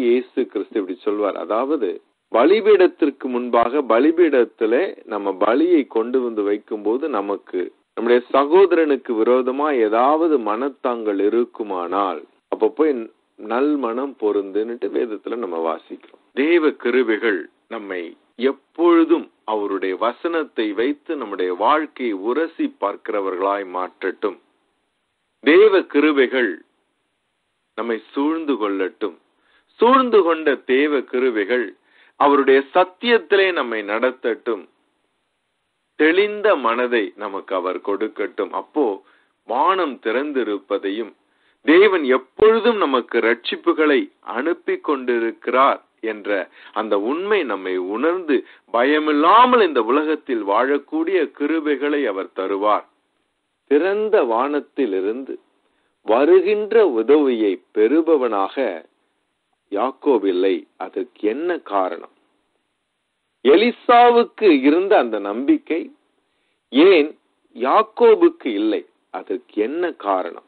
இயேசு கிறிஸ்து இப்படி சொல்வார் அதாவது பலிபீடத்திற்கு முன்பாக பலிபீடத்திலே நம்ம பலியை கொண்டு வந்து வைக்கும்போது நமக்கு நம்முடைய சகோதரனுக்கு விரோதமா ஏதாவது மனத்தாங்கள் இருக்குமானால் அப்ப போய் நல் மனம் பொருந்துன்னுட்டு வேதத்துல நம்ம வாசிக்கிறோம் தேவ கிருபைகள் நம்மை எப்பொழுதும் அவருடைய வசனத்தை வைத்து நம்முடைய வாழ்க்கையை உரசி பார்க்கிறவர்களாய் மாற்றட்டும் தேவ கிருபைகள் நம்மை சூழ்ந்து கொள்ளட்டும் சூழ்ந்து கொண்ட தேவ கிருபைகள் அவருடைய சத்தியத்திலே நம்மை நடத்தட்டும் தெளிந்த மனதை நமக்கு அவர் கொடுக்கட்டும் அப்போ வானம் திறந்திருப்பதையும் தேவன் எப்பொழுதும் நமக்கு ரட்சிப்புகளை அனுப்பி கொண்டிருக்கிறார் என்ற அந்த உண்மை நம்மை உணர்ந்து பயமில்லாமல் இந்த உலகத்தில் வாழக்கூடிய கிருபைகளை அவர் தருவார் திறந்த வானத்திலிருந்து வருகின்ற உதவியை பெறுபவனாக யாக்கோபில்லை அதற்கு என்ன காரணம் எலிசாவுக்கு இருந்த அந்த நம்பிக்கை ஏன் யாக்கோபுக்கு இல்லை அதற்கு என்ன காரணம்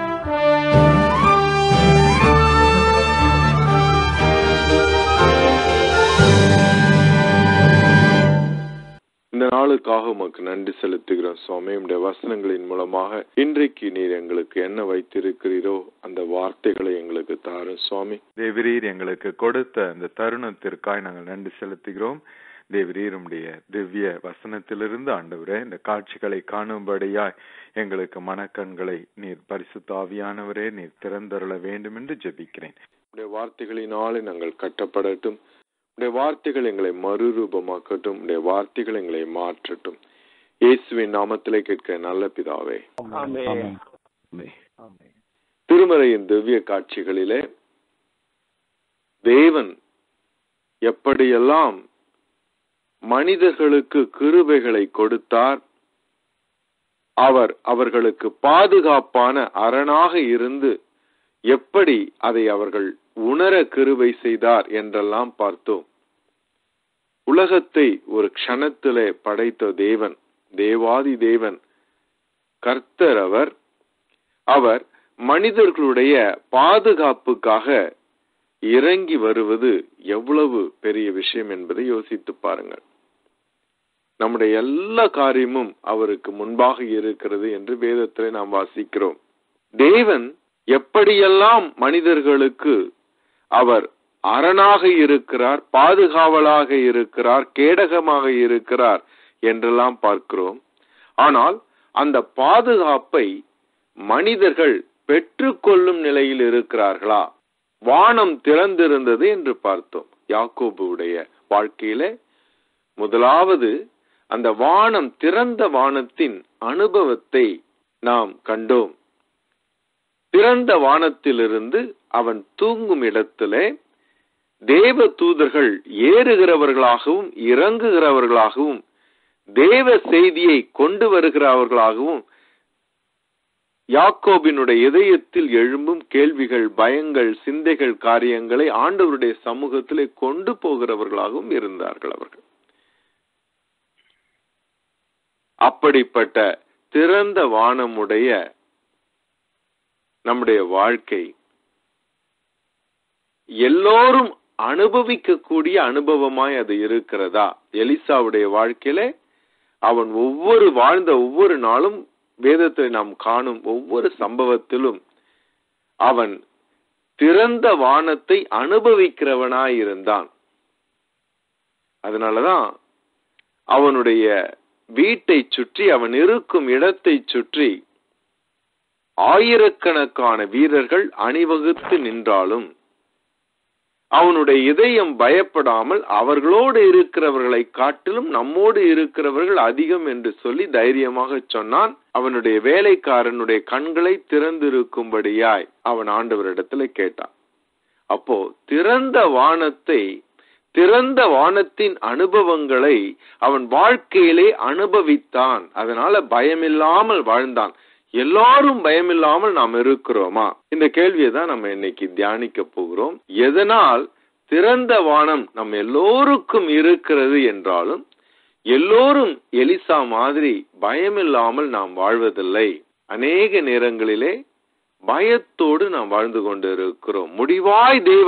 இந்த நாளுக்காக உமக்கு நன்றி செலுத்துகிறோம் சுவாமி உடைய வசனங்களின் மூலமாக இன்றைக்கு நீர் எங்களுக்கு என்ன வைத்திருக்கிறீரோ அந்த வார்த்தைகளை எங்களுக்கு தாரும் சுவாமி தேவரீர் எங்களுக்கு கொடுத்த அந்த தருணத்திற்காய் நாங்கள் நன்றி செலுத்துகிறோம் தேவரீர் உம்முடைய திவ்ய வசனத்திலிருந்து ஆண்டவரே இந்த காட்சிகளை காணும்படியாய் எங்களுக்கு மனக்கண்களை நீர் பரிசுத்தாவியானவரே நீர் திறந்தருள வேண்டும் என்று ஜெபிக்கிறேன் உடைய வார்த்தைகளினாலே நாங்கள் கட்டப்படட்டும் உடைய வார்த்தைகள் எங்களை மறுரூபமாக்கட்டும் உடைய வார்த்தைகள் எங்களை மாற்றட்டும் இயேசுவின் நாமத்திலே கேட்க நல்ல பிதாவே திருமறையின் திவ்ய காட்சிகளிலே தேவன் எப்படியெல்லாம் மனிதர்களுக்கு கிருபைகளை கொடுத்தார் அவர் அவர்களுக்கு பாதுகாப்பான அரணாக இருந்து எப்படி அதை அவர்கள் உணர கிருபை செய்தார் என்றெல்லாம் பார்த்தோம் உலகத்தை ஒரு க்ஷணத்திலே படைத்த தேவன் தேவாதி தேவன் கர்த்தர் அவர் அவர் மனிதர்களுடைய பாதுகாப்புக்காக இறங்கி வருவது எவ்வளவு பெரிய விஷயம் என்பதை யோசித்து பாருங்கள் நம்முடைய எல்லா காரியமும் அவருக்கு முன்பாக இருக்கிறது என்று வேதத்திலே நாம் வாசிக்கிறோம் தேவன் எப்படியெல்லாம் மனிதர்களுக்கு அவர் அரணாக இருக்கிறார் பாதுகாவலாக இருக்கிறார் கேடகமாக இருக்கிறார் என்றெல்லாம் பார்க்கிறோம் ஆனால் அந்த பாதுகாப்பை மனிதர்கள் பெற்றுக்கொள்ளும் நிலையில் இருக்கிறார்களா வானம் திறந்திருந்தது என்று பார்த்தோம் யாக்கோபுடைய வாழ்க்கையில முதலாவது அந்த வானம் திறந்த வானத்தின் அனுபவத்தை நாம் கண்டோம் திறந்த வானத்திலிருந்து அவன் தூங்கும் இடத்திலே தேவ தூதர்கள் ஏறுகிறவர்களாகவும் இறங்குகிறவர்களாகவும் தேவ செய்தியை கொண்டு வருகிறவர்களாகவும் யாக்கோபினுடைய இதயத்தில் எழும்பும் கேள்விகள் பயங்கள் சிந்தைகள் காரியங்களை ஆண்டவருடைய சமூகத்திலே கொண்டு போகிறவர்களாகவும் இருந்தார்கள் அவர்கள் அப்படிப்பட்ட திறந்த வானமுடைய நம்முடைய வாழ்க்கை எல்லோரும் அனுபவிக்கக்கூடிய அனுபவமாய் அது இருக்கிறதா எலிசாவுடைய வாழ்க்கையில அவன் ஒவ்வொரு வாழ்ந்த ஒவ்வொரு நாளும் வேதத்தை நாம் காணும் ஒவ்வொரு சம்பவத்திலும் அவன் திறந்த வானத்தை அனுபவிக்கிறவனாய் இருந்தான் அதனாலதான் அவனுடைய வீட்டை சுற்றி அவன் இருக்கும் இடத்தை சுற்றி ஆயிரக்கணக்கான வீரர்கள் அணிவகுத்து நின்றாலும் அவனுடைய இதயம் பயப்படாமல் அவர்களோடு இருக்கிறவர்களை காட்டிலும் நம்மோடு இருக்கிறவர்கள் அதிகம் என்று சொல்லி தைரியமாக சொன்னான் அவனுடைய வேலைக்காரனுடைய கண்களை திறந்திருக்கும்படியாய் அவன் ஆண்டவரிடத்துல கேட்டான் அப்போ திறந்த வானத்தை திறந்த வானத்தின் அனுபவங்களை அவன் வாழ்க்கையிலே அனுபவித்தான் அதனால பயமில்லாமல் வாழ்ந்தான் எல்லாரும் பயமில்லாமல் நாம் இருக்கிறோமா இந்த கேள்வியை தான் நம்ம இன்னைக்கு தியானிக்க போகிறோம் எதனால் திறந்த வானம் நம் எல்லோருக்கும் இருக்கிறது என்றாலும் எல்லோரும் எலிசா மாதிரி பயமில்லாமல் நாம் வாழ்வதில்லை அநேக நேரங்களிலே பயத்தோடு நாம் வாழ்ந்து கொண்டு இருக்கிறோம் முடிவாய் தேவன்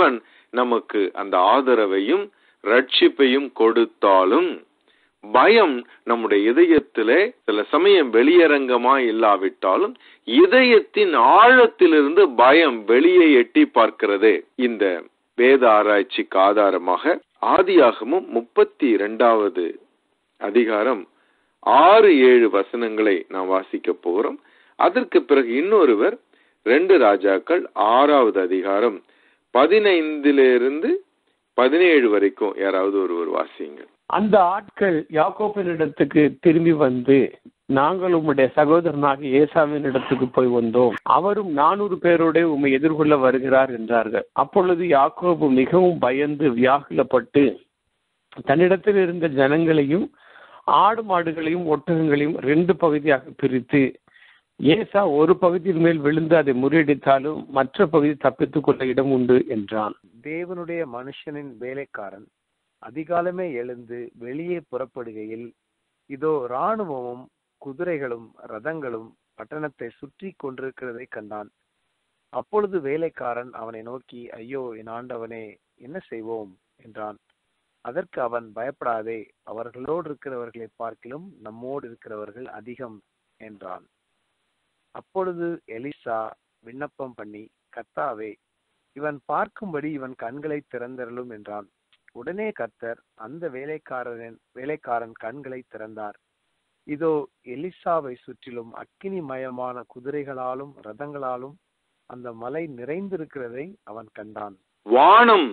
நமக்கு அந்த ஆதரவையும் ரட்சிப்பையும் கொடுத்தாலும் பயம் நம்முடைய இதயத்திலே சில சமயம் வெளியரங்கமா இல்லாவிட்டாலும் இதயத்தின் ஆழத்திலிருந்து பயம் வெளியே எட்டி பார்க்கிறது இந்த வேத ஆராய்ச்சிக்கு ஆதாரமாக ஆதியாகமும் முப்பத்தி இரண்டாவது அதிகாரம் ஆறு ஏழு வசனங்களை நாம் வாசிக்க போகிறோம் அதற்கு பிறகு இன்னொருவர் ரெண்டு ராஜாக்கள் ஆறாவது அதிகாரம் பதினைந்திலிருந்து பதினேழு வரைக்கும் யாராவது ஒருவர் வாசிங்க அந்த ஆட்கள் யாக்கோபினிடத்துக்கு திரும்பி வந்து நாங்கள் உம்முடைய சகோதரனாக ஏசாவின் இடத்துக்கு போய் வந்தோம் அவரும் நானூறு பேரோட உம்மை எதிர்கொள்ள வருகிறார் என்றார்கள் அப்பொழுது யாக்கோபு மிகவும் பயந்து வியாகுலப்பட்டு தன்னிடத்தில் இருந்த ஜனங்களையும் ஆடு மாடுகளையும் ஒட்டகங்களையும் ரெண்டு பகுதியாக பிரித்து ஏசா ஒரு பகுதியின் மேல் விழுந்து அதை முறியடித்தாலும் மற்ற பகுதி தப்பித்துக் கொள்ள இடம் உண்டு என்றான் தேவனுடைய மனுஷனின் வேலைக்காரன் அதிகாலமே எழுந்து வெளியே புறப்படுகையில் இதோ இராணுவமும் குதிரைகளும் ரதங்களும் பட்டணத்தை சுற்றி கொண்டிருக்கிறதை கண்டான் அப்பொழுது வேலைக்காரன் அவனை நோக்கி ஐயோ என் ஆண்டவனே என்ன செய்வோம் என்றான் அதற்கு அவன் பயப்படாதே அவர்களோடு இருக்கிறவர்களை பார்க்கிலும் நம்மோடு இருக்கிறவர்கள் அதிகம் என்றான் அப்பொழுது எலிசா விண்ணப்பம் பண்ணி கர்த்தாவே இவன் பார்க்கும்படி இவன் கண்களை திறந்தருளும் என்றான் உடனே கர்த்தர் அந்த வேலைக்காரனின் வேலைக்காரன் கண்களை திறந்தார் இதோ எலிசாவை சுற்றிலும் அக்கினிமயமான குதிரைகளாலும் ரதங்களாலும் அந்த மலை நிறைந்திருக்கிறதை அவன் கண்டான் வானம்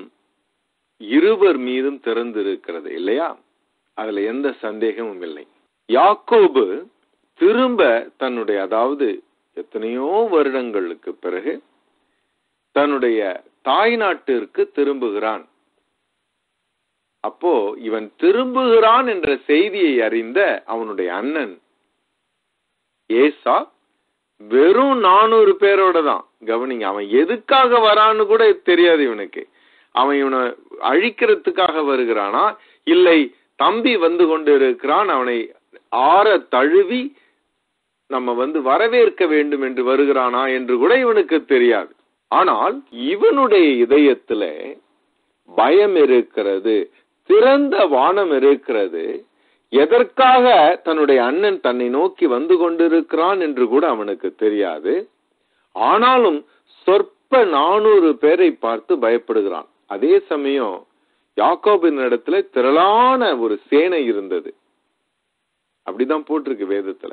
இருவர் மீதும் திறந்திருக்கிறது இல்லையா அதுல எந்த சந்தேகமும் இல்லை யாக்கோபு திரும்ப தன்னுடைய அதாவது எத்தனையோ வருடங்களுக்கு பிறகு தன்னுடைய தாய் நாட்டிற்கு திரும்புகிறான் அப்போ இவன் திரும்புகிறான் என்ற செய்தியை அறிந்த அவனுடைய அண்ணன் ஏசா வெறும் நானூறு பேரோட தான் கவனிங்க அவன் எதுக்காக வரான்னு கூட தெரியாது இவனுக்கு அவன் இவனை அழிக்கிறதுக்காக வருகிறானா இல்லை தம்பி வந்து கொண்டு இருக்கிறான் அவனை ஆற தழுவி நம்ம வந்து வரவேற்க வேண்டும் என்று வருகிறானா என்று கூட இவனுக்கு தெரியாது ஆனால் இவனுடைய இதயத்துல பயம் இருக்கிறது திறந்த வானம் இருக்கிறது எதற்காக தன்னுடைய அண்ணன் தன்னை நோக்கி வந்து கொண்டிருக்கிறான் என்று கூட அவனுக்கு தெரியாது ஆனாலும் சொற்ப நானூறு பேரை பார்த்து பயப்படுகிறான் அதே சமயம் யாக்கோபின் இடத்துல திரளான ஒரு சேனை இருந்தது அப்படிதான் போட்டிருக்கு வேதத்துல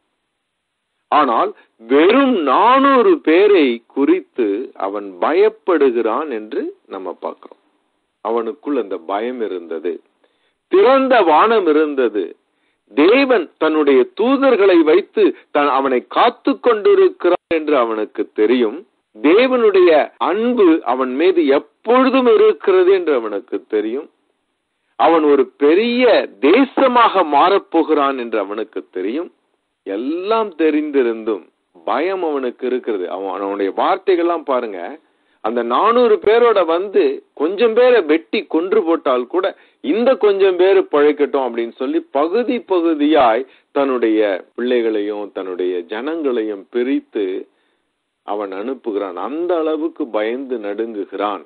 ஆனால் வெறும் நானூறு பேரை குறித்து அவன் பயப்படுகிறான் என்று நம்ம பார்க்கிறோம் அவனுக்குள் அந்த பயம் இருந்தது திறந்த வானம் இருந்தது தேவன் தன்னுடைய தூதர்களை வைத்து தன் அவனை காத்து கொண்டிருக்கிறான் என்று அவனுக்கு தெரியும் தேவனுடைய அன்பு அவன் மீது எப்பொழுதும் இருக்கிறது என்று அவனுக்கு தெரியும் அவன் ஒரு பெரிய தேசமாக மாறப்போகிறான் என்று அவனுக்கு தெரியும் எல்லாம் தெரிந்திருந்தும் பயம் அவனுக்கு இருக்கிறது அவன் அவனுடைய வார்த்தைகள்லாம் பாருங்க அந்த நானூறு பேரோட வந்து கொஞ்சம் பேரை வெட்டி கொன்று போட்டால் கூட இந்த கொஞ்சம் பேர் பழைக்கட்டும் அப்படின்னு சொல்லி பகுதி பகுதியாய் தன்னுடைய பிள்ளைகளையும் தன்னுடைய ஜனங்களையும் பிரித்து அவன் அனுப்புகிறான் அந்த அளவுக்கு பயந்து நடுங்குகிறான்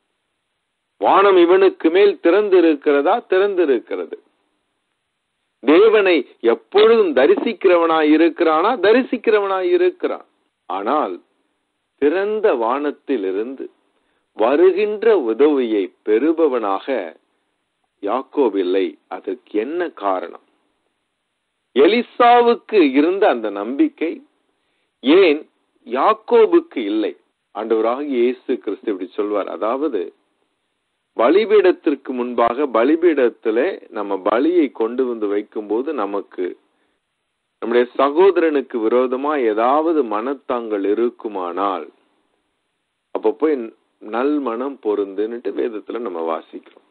வானம் இவனுக்கு மேல் திறந்திருக்கிறதா திறந்திருக்கிறது தேவனை எப்பொழுதும் தரிசிக்கிறவனாய் இருக்கிறானா தரிசிக்கிறவனாய் இருக்கிறான் ஆனால் திறந்த வானத்திலிருந்து வருகின்ற உதவியை பெறுபவனாக யாக்கோபில்லை அதற்கு என்ன காரணம் எலிசாவுக்கு இருந்த அந்த நம்பிக்கை ஏன் யாக்கோபுக்கு இல்லை ஆண்டவராக இயேசு கிறிஸ்து இப்படி சொல்வார் அதாவது பலிபீடத்திற்கு முன்பாக பலிபீடத்திலே நம்ம பலியை கொண்டு வந்து வைக்கும்போது நமக்கு நம்முடைய சகோதரனுக்கு விரோதமா ஏதாவது மனத்தாங்கள் இருக்குமானால் அப்ப போய் நல் மனம் பொருந்துன்னுட்டு வேதத்துல நம்ம வாசிக்கிறோம்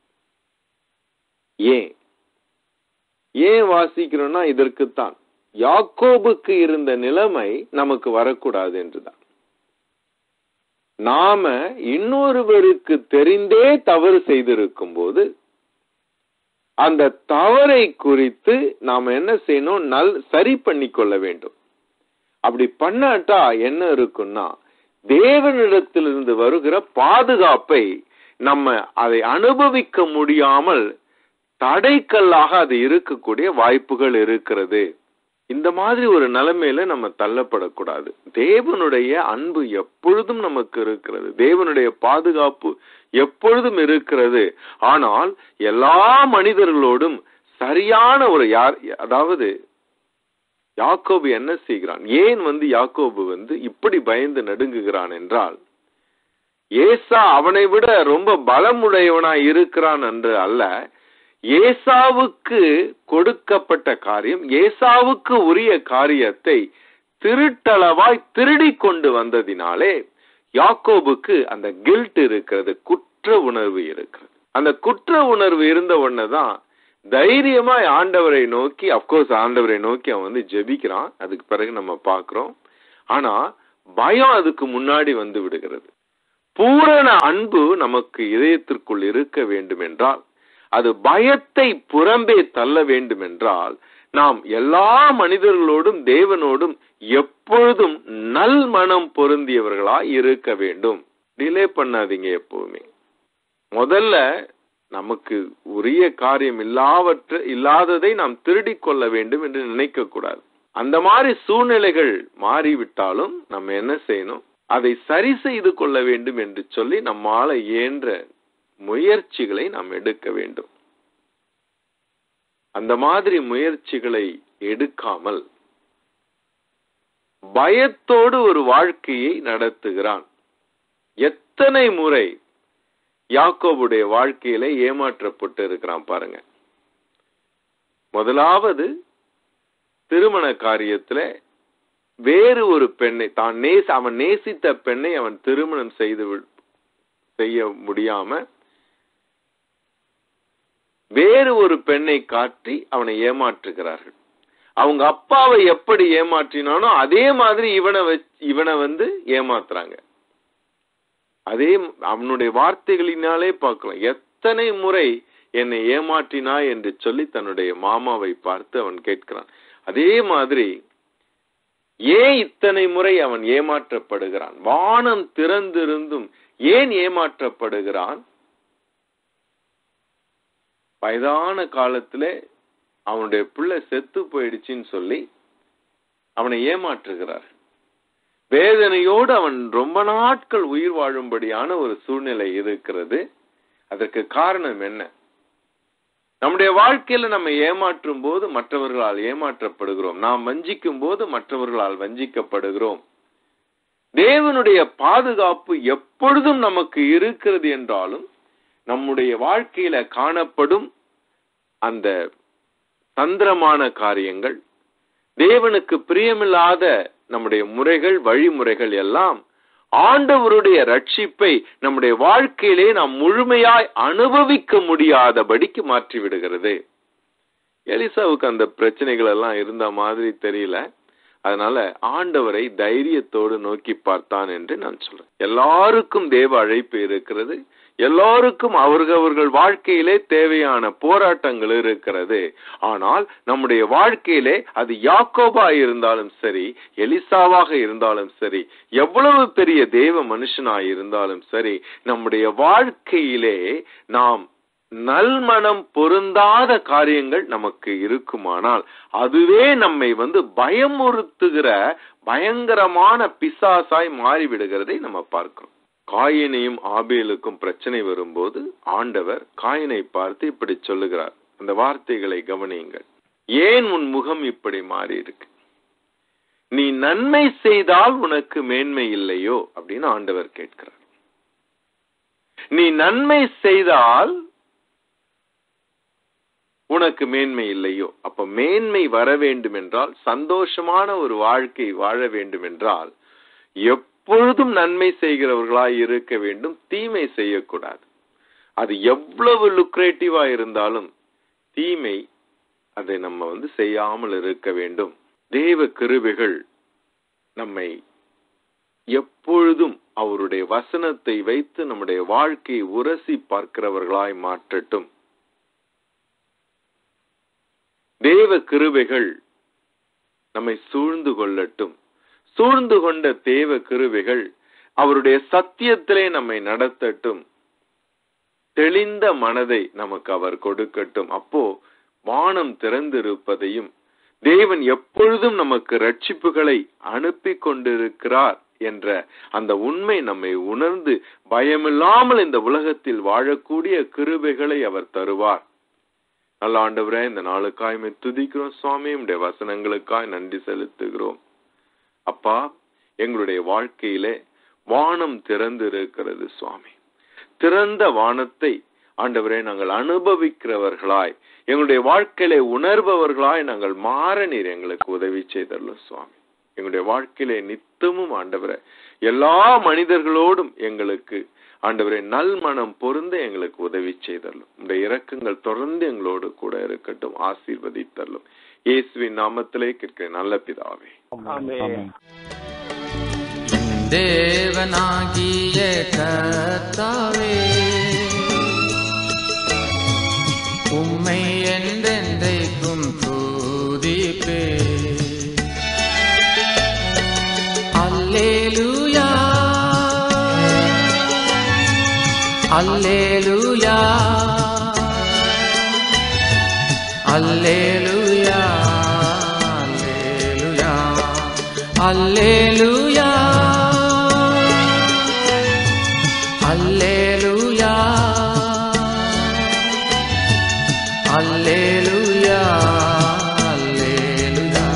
ஏன் ஏன் வாசிக்கிறோம்னா இதற்குத்தான் யாக்கோபுக்கு இருந்த நிலைமை நமக்கு வரக்கூடாது என்றுதான் நாம இன்னொருவருக்கு தெரிந்தே தவறு செய்திருக்கும் போது அந்த தவறை குறித்து நாம என்ன செய்யணும் நல் சரி பண்ணி கொள்ள வேண்டும் அப்படி பண்ணாட்டா என்ன இருக்குன்னா தேவனிடத்திலிருந்து வருகிற பாதுகாப்பை நம்ம அதை அனுபவிக்க முடியாமல் தடைக்கல்லாக அது இருக்கக்கூடிய வாய்ப்புகள் இருக்கிறது இந்த மாதிரி ஒரு நிலைமையில நம்ம தள்ளப்படக்கூடாது தேவனுடைய அன்பு எப்பொழுதும் நமக்கு இருக்கிறது தேவனுடைய பாதுகாப்பு எப்பொழுதும் இருக்கிறது ஆனால் எல்லா மனிதர்களோடும் சரியான ஒரு யார் அதாவது யாக்கோபு என்ன செய்கிறான் ஏன் வந்து யாக்கோபு வந்து இப்படி பயந்து நடுங்குகிறான் என்றால் ஏசா அவனை விட ரொம்ப பலமுடையவனா இருக்கிறான் என்று அல்ல ஏசாவுக்கு கொடுக்கப்பட்ட காரியம் ஏசாவுக்கு உரிய காரியத்தை திருட்டளவாய் திருடி கொண்டு வந்ததினாலே யாக்கோபுக்கு அந்த கில்ட் இருக்கிறது குற்ற உணர்வு இருக்கிறது அந்த குற்ற உணர்வு இருந்த உடனேதான் தைரியமாய் ஆண்டவரை நோக்கி அப்கோர்ஸ் ஆண்டவரை நோக்கி அவன் வந்து ஜெபிக்கிறான் அதுக்கு பிறகு நம்ம பார்க்கிறோம் ஆனா பயம் அதுக்கு முன்னாடி வந்து விடுகிறது பூரண அன்பு நமக்கு இதயத்திற்குள் இருக்க வேண்டும் என்றால் அது பயத்தை புறம்பே தள்ள வேண்டும் என்றால் நாம் எல்லா மனிதர்களோடும் தேவனோடும் எப்பொழுதும் நல் மனம் பொருந்தியவர்களாய் இருக்க வேண்டும் டிலே பண்ணாதீங்க எப்பவுமே முதல்ல நமக்கு உரிய காரியம் இல்லாவற்ற இல்லாததை நாம் திருடிக் கொள்ள வேண்டும் என்று நினைக்க கூடாது அந்த மாதிரி சூழ்நிலைகள் மாறிவிட்டாலும் நம்ம என்ன செய்யணும் அதை சரி செய்து கொள்ள வேண்டும் என்று சொல்லி நம்மால இயன்ற முயற்சிகளை நாம் எடுக்க வேண்டும் அந்த மாதிரி முயற்சிகளை எடுக்காமல் பயத்தோடு ஒரு வாழ்க்கையை நடத்துகிறான் எத்தனை முறை யாக்கோபுடைய வாழ்க்கையில ஏமாற்றப்பட்டு இருக்கிறான் பாருங்க முதலாவது திருமண காரியத்துல வேறு ஒரு பெண்ணை தான் நேச அவன் நேசித்த பெண்ணை அவன் திருமணம் செய்து வி- செய்ய முடியாம வேறு ஒரு பெண்ணை காட்டி அவனை ஏமாற்றுகிறார்கள் அவங்க அப்பாவை எப்படி ஏமாற்றினானோ அதே மாதிரி இவனை வச்- இவனை வந்து ஏமாத்துறாங்க அதே அவனுடைய வார்த்தைகளினாலே பார்க்கலாம் எத்தனை முறை என்னை ஏமாற்றினாய் என்று சொல்லி தன்னுடைய மாமாவை பார்த்து அவன் கேட்கிறான் அதே மாதிரி ஏன் இத்தனை முறை அவன் ஏமாற்றப்படுகிறான் வானம் திறந்திருந்தும் ஏன் ஏமாற்றப்படுகிறான் வயதான காலத்திலே அவனுடைய பிள்ளை செத்து போயிடுச்சுன்னு சொல்லி அவனை ஏமாற்றுகிறார் வேதனையோடு அவன் ரொம்ப நாட்கள் உயிர் வாழும்படியான ஒரு சூழ்நிலை இருக்கிறது அதற்கு காரணம் என்ன நம்முடைய வாழ்க்கையில நம்ம ஏமாற்றும் போது மற்றவர்களால் ஏமாற்றப்படுகிறோம் நாம் வஞ்சிக்கும் போது மற்றவர்களால் வஞ்சிக்கப்படுகிறோம் தேவனுடைய பாதுகாப்பு எப்பொழுதும் நமக்கு இருக்கிறது என்றாலும் நம்முடைய வாழ்க்கையில காணப்படும் அந்த தந்திரமான காரியங்கள் தேவனுக்கு பிரியமில்லாத நம்முடைய முறைகள் வழிமுறைகள் எல்லாம் ஆண்டவருடைய ரட்சிப்பை நம்முடைய வாழ்க்கையிலே நாம் முழுமையாய் அனுபவிக்க முடியாதபடிக்கு மாற்றி விடுகிறது எலிசாவுக்கு அந்த பிரச்சனைகள் எல்லாம் இருந்த மாதிரி தெரியல அதனால ஆண்டவரை தைரியத்தோடு நோக்கி பார்த்தான் என்று நான் சொல்றேன் எல்லாருக்கும் தேவ அழைப்பு இருக்கிறது எல்லாருக்கும் அவர்கள் அவர்கள் வாழ்க்கையிலே தேவையான போராட்டங்கள் இருக்கிறது ஆனால் நம்முடைய வாழ்க்கையிலே அது யாக்கோபா இருந்தாலும் சரி எலிசாவாக இருந்தாலும் சரி எவ்வளவு பெரிய தேவ மனுஷனாய் இருந்தாலும் சரி நம்முடைய வாழ்க்கையிலே நாம் நல்மனம் பொருந்தாத காரியங்கள் நமக்கு இருக்குமானால் அதுவே நம்மை வந்து பயமுறுத்துகிற பயங்கரமான பிசாசாய் மாறிவிடுகிறதை நம்ம பார்க்கிறோம் காயினையும் ஆபேலுக்கும் பிரச்சனை வரும்போது ஆண்டவர் காயினை பார்த்து இப்படி சொல்லுகிறார் அந்த வார்த்தைகளை கவனியுங்கள் ஏன் உன் முகம் இப்படி மாறி இருக்கு நீ நன்மை செய்தால் உனக்கு மேன்மை இல்லையோ அப்படின்னு ஆண்டவர் கேட்கிறார் நீ நன்மை செய்தால் உனக்கு மேன்மை இல்லையோ அப்ப மேன்மை வர வேண்டும் என்றால் சந்தோஷமான ஒரு வாழ்க்கை வாழ வேண்டும் என்றால் எப்பொழுதும் நன்மை செய்கிறவர்களாய் இருக்க வேண்டும் தீமை செய்யக்கூடாது அது எவ்வளவு லுக்ரேட்டிவா இருந்தாலும் தீமை அதை நம்ம வந்து செய்யாமல் இருக்க வேண்டும் தேவ கிருபைகள் நம்மை எப்பொழுதும் அவருடைய வசனத்தை வைத்து நம்முடைய வாழ்க்கையை உரசி பார்க்கிறவர்களாய் மாற்றட்டும் தேவ கிருபைகள் நம்மை சூழ்ந்து கொள்ளட்டும் சூழ்ந்து கொண்ட தேவ கிருபைகள் அவருடைய சத்தியத்திலே நம்மை நடத்தட்டும் தெளிந்த மனதை நமக்கு அவர் கொடுக்கட்டும் அப்போ வானம் திறந்திருப்பதையும் தேவன் எப்பொழுதும் நமக்கு ரட்சிப்புகளை அனுப்பி கொண்டிருக்கிறார் என்ற அந்த உண்மை நம்மை உணர்ந்து பயமில்லாமல் இந்த உலகத்தில் வாழக்கூடிய கிருபைகளை அவர் தருவார் நல்ல ஆண்டவரே இந்த நாளுக்காய் மை துதிக்கிறோம் சுவாமி உடைய வசனங்களுக்காய் நன்றி செலுத்துகிறோம் அப்பா எங்களுடைய வாழ்க்கையிலே வானம் திறந்து இருக்கிறது சுவாமி திறந்த வானத்தை ஆண்டவரே நாங்கள் அனுபவிக்கிறவர்களாய் எங்களுடைய வாழ்க்கையிலே உணர்பவர்களாய் நாங்கள் மாற நீர் எங்களுக்கு உதவி செய்தரலும் சுவாமி எங்களுடைய வாழ்க்கையிலே நித்தமும் ஆண்டவரே எல்லா மனிதர்களோடும் எங்களுக்கு ஆண்டவரே நல் மனம் பொருந்த எங்களுக்கு உதவி செய்தரலும் உடைய இரக்கங்கள் தொடர்ந்து எங்களோடு கூட இருக்கட்டும் ஆசீர்வதித்தரலும் இயேசுவின் நாமத்திலே கேட்கிற நல்ல பிதாவே ஆமென். தேவனாகிய கர்த்தாவே உம்மை என்றென்றைக்கும் தூதிப்பே அல்லேலூயா அல்லேலூயா அல்லேலூயா அல்லேலூயா அல்லேலூயா அல்லேலூயா அல்லேலூயா அல்லேலூயா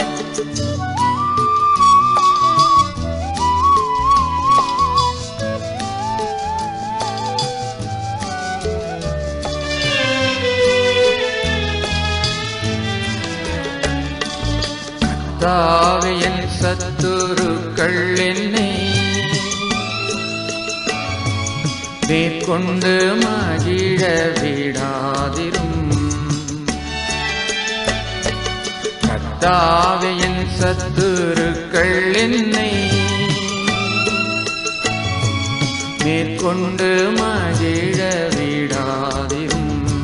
கர்த்தாவே என் சத்துருக்கள் என்னை மேற்கொண்டு மகிழ விடாதிரும் கர்த்தாவே என் சத்துருக்கள் என்னை மேற்கொண்டு மகிழ விடாதிரும்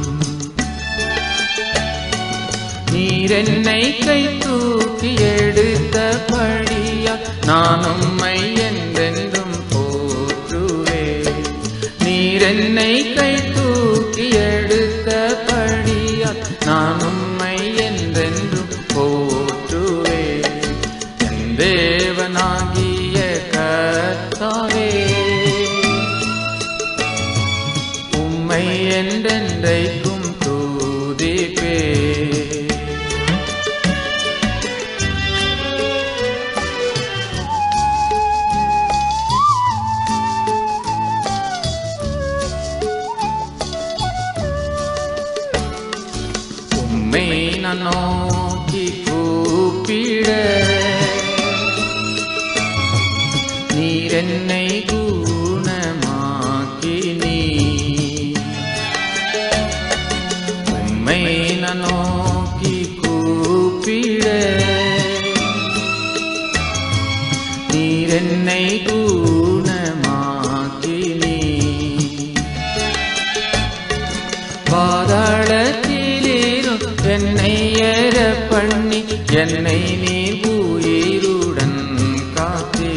நீர் என்னை கை தூக்கி எடுத்த படியா நான் உம்மை என்றென்றும் போற்றுவே நீர் என்னை கை தூக்கி எடுத்த படியா நான் உம்மை என்றென்றும் போற்றுவே என் தேவனாகிய கர்த்தாவே உம்மை என்றென்றைக்கும் தூதிப்பே உம்மை நான் நோக்கி கூப்பிட நீர் என்னை குணமாக்கி நீ உம்மை நான் நோக்கி கூப்பிட நீர் என்னை குணமாக்கி நீ பாதாளத்திலேறும் என்னை ஏற பண்ணி என்னை நீ உயிருடன் காத்தே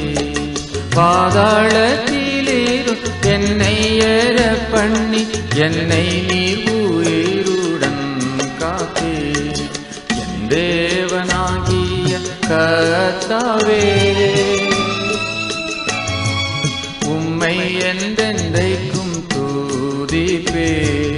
பாதாளத்திலேறும் என்னை ஏற பண்ணி என்னை நீ உயிருடன் காத்தே என் தேவனாகிய கர்த்தாவே உம்மை என்றென்றைக்கும் தூதிப்பே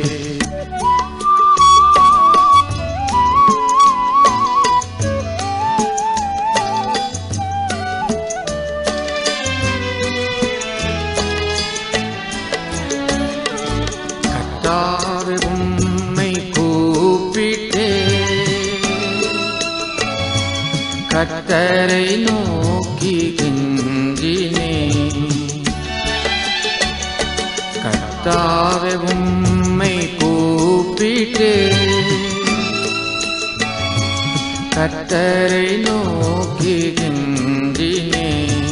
கர்த்தாவே உம்மை கூப்பிட்டே கர்த்தரை நோக்கி கிஞ்சினே கர்த்தாவே உம்மை கூப்பிட்டே கர்த்தரை நோக்கி கிஞ்சினே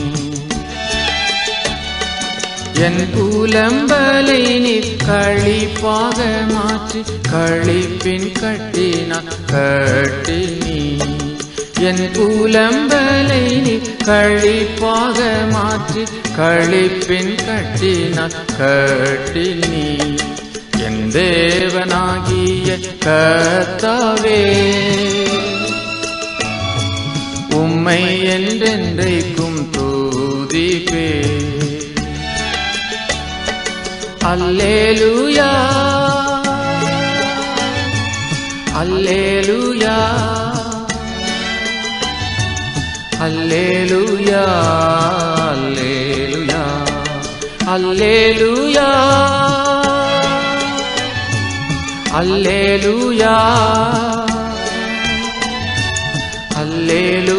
என் புலம்பலை நீர் களிப்பாக மாற்றி களிப்பின் கட்டினான் கட்டினி என் புலம்பலை நீர் களிப்பாக மாற்றி களிப்பின் கட்டினான் கட்டினி என் தேவனாகிய கர்த்தாவே உம்மை என்றென்றைக்கும் தூதிப்பே அல்லேலூயா அல்லேலூயா அல்லேலூயா அல்லேலூயா அல்லேலூயா அல்லேலூயா அல்லேலூயா